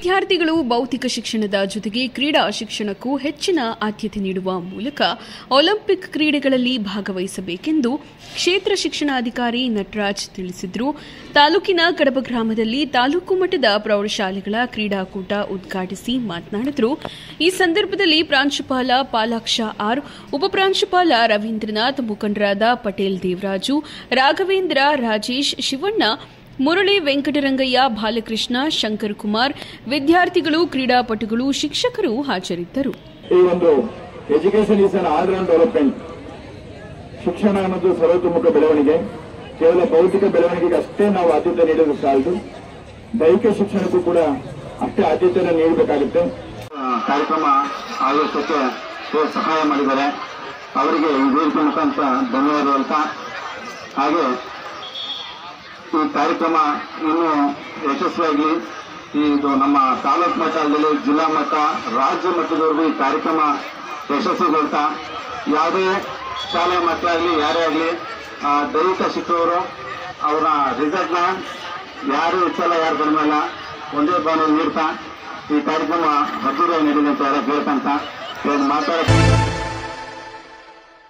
ವಿದ್ಯಾರ್ಥಿಗಳು ಭೌತಿಕ ಶಿಕ್ಷಣದ ಜೊತೆಗೆ ಕ್ರೀಡಾ ಶಿಕ್ಷಣಕ್ಕೂ ಹೆಚ್ಚಿನ ಆದ್ಯತೆ ನೀಡುವ ಮೂಲಕ ಒಲಿಂಪಿಕ್ ಕ್ರೀಡೆಗಳಲ್ಲಿ ಭಾಗವಹಿಸಬೇಕೆಂದು ಕ್ಷೇತ್ರ ಶಿಕ್ಷಣಾಧಿಕಾರಿ ನಟರಾಜ್ ತಿಳಿಸಿದರು ತಾಲೂಕಿನ ಕಡಬ ಗ್ರಾಮದಲ್ಲಿ ತಾಲೂಕು ಮಟ್ಟದ ಪ್ರೌಢಶಾಲೆಗಳ ಕ್ರೀಡಾಕೂಟ ಉದ್ಘಾಟಿಸಿ ಮಾತನಾಡಿದರು ಈ ಸಂದರ್ಭದಲ್ಲಿ ಪ್ರಾಂಶುಪಾಲ ಪಾಲಾಕ್ಷ ಆರ್ ಉಪಪ್ರಾಂಶುಪಾಲ ರವೀಂದ್ರನಾಥ್ ಮುಖಂಡರಾದ ಪಟೇಲ್ ದೇವರಾಜು ರಾಘವೇಂದ್ರ ರಾಜೇಶ್ ಶಿವಣ್ಣ ಮುರಳಿ ವೆಂಕಟರಂಗಯ್ಯ ಬಾಲಕೃಷ್ಣ ಶಂಕರ್ ಕುಮಾರ್ ವಿದ್ಯಾರ್ಥಿಗಳು ಕ್ರೀಡಾಪಟುಗಳು ಶಿಕ್ಷಕರು ಹಾಜರಿದ್ದರು ಈ ಒಂದು education is an all round development ಶಿಕ್ಷಣ ಅನ್ನೋದು ಸರ್ವತೋಮುಖ ಬೆಳವಣಿಗೆ ಕೇವಲ ಭೌತಿಕ ಬೆಳವಣಿಗೆಗೆ ಅಷ್ಟೇ ನಾವು ಆದ್ಯತೆ ನೀಡೋದು ಸಾಲದು ದೈಹಿಕ ಶಿಕ್ಷಣಕ್ಕೂ ಕೂಡ ಅಷ್ಟೇ ಆದ್ಯತೆಯನ್ನು ನೀಡಬೇಕಾಗುತ್ತೆ ಕಾರ್ಯಕ್ರಮ ಆಯೋಜಿಸಕ್ಕೆ ಇವರು ಸಹಾಯ ಮಾಡಿದ್ದಾರೆ ಅವರಿಗೆ ಈ ವೇದಿಕೆ ಮುಖಾಂತರ ಧನ್ಯವಾದ ಹೇಳ್ತಾ ಹಾಗೆ ಈ ಕಾರ್ಯಕ್ರಮ ಇನ್ನೂ ಯಶಸ್ವಿಯಾಗಲಿ ಇದು ನಮ್ಮ ತಾಲೂಕು ಮಟ್ಟದಲ್ಲಿ ಜಿಲ್ಲಾ ಮಟ್ಟ ರಾಜ್ಯ ಮಟ್ಟದವರೆಗೂ ಈ ಕಾರ್ಯಕ್ರಮ ಯಶಸ್ವಿಗೊಳ್ತಾ ಯಾವುದೇ ಶಾಲೆಯ ಮಕ್ಕಳಾಗಲಿ ಯಾರೇ ಆಗಲಿ ದೈಹಿಕ ಶಿಕ್ಷಕರು ಅವರ ರಿಸಲ್ಟ್ನ ಯಾರು ಹೆಚ್ಚಲ್ಲ ಯಾರು ಕಡಿಮೆ ಇಲ್ಲ ಒಂದೇ ಭಾವನೆ ನೀಡ್ತಾ ಈ ಕಾರ್ಯಕ್ರಮ ಅದ್ದೂರಿಯಾಗಿ ನಡೆಯುತ್ತೆ ಅಂತ ಕೇಳ್ಕಂತ ಇವಾಗ ಮಾತಾಡ